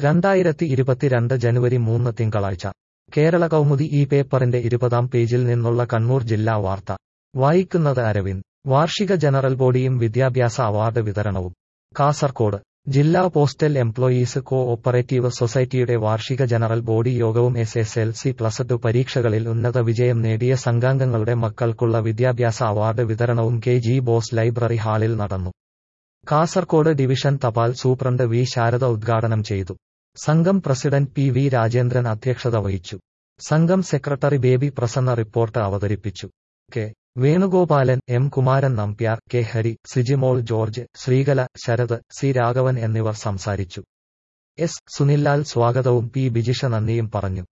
രണ്ടായിരത്തി ഇരുപത്തിരണ്ട് ജനുവരി മൂന്ന് തിങ്കളാഴ്ച കേരള കൗമുദി ഈ പേപ്പറിന്റെ ഇരുപതാം പേജിൽ നിന്നുള്ള കണ്ണൂർ ജില്ലാ വാർത്ത വായിക്കുന്നത് അരവിന്ദ് വാർഷിക ജനറൽ ബോഡിയും വിദ്യാഭ്യാസ അവാർഡ് വിതരണവും കാസർകോട് ജില്ലാ പോസ്റ്റൽ എംപ്ലോയീസ് കോ ഓപ്പറേറ്റീവ് സൊസൈറ്റിയുടെ വാർഷിക ജനറൽ ബോഡി യോഗവും S S L C plus two പരീക്ഷകളിൽ ഉന്നത വിജയം നേടിയ സംഘാംഗങ്ങളുടെ മക്കൾക്കുള്ള വിദ്യാഭ്യാസ അവാർഡ് വിതരണവും കെ ജി ബോസ് ലൈബ്രറി ഹാളിൽ നടന്നു കാസർകോട് ഡിവിഷൻ തപാൽ സൂപ്രണ്ട് വി ശാരദ ഉദ്ഘാടനം ചെയ്തു സംഘം പ്രസിഡന്റ് പി വി രാജേന്ദ്രൻ അധ്യക്ഷത വഹിച്ചു സംഘം സെക്രട്ടറി ബേബി പ്രസന്ന റിപ്പോർട്ട് അവതരിപ്പിച്ചു K Venugopalan M Kumaran Nambiar K Hari Sijimol George Sreekala Sarath C Raghavan എന്നിവർ സംസാരിച്ചു എസ് സുനിൽലാൽ സ്വാഗതവും പി ബിജിഷ നന്ദിയും പറഞ്ഞു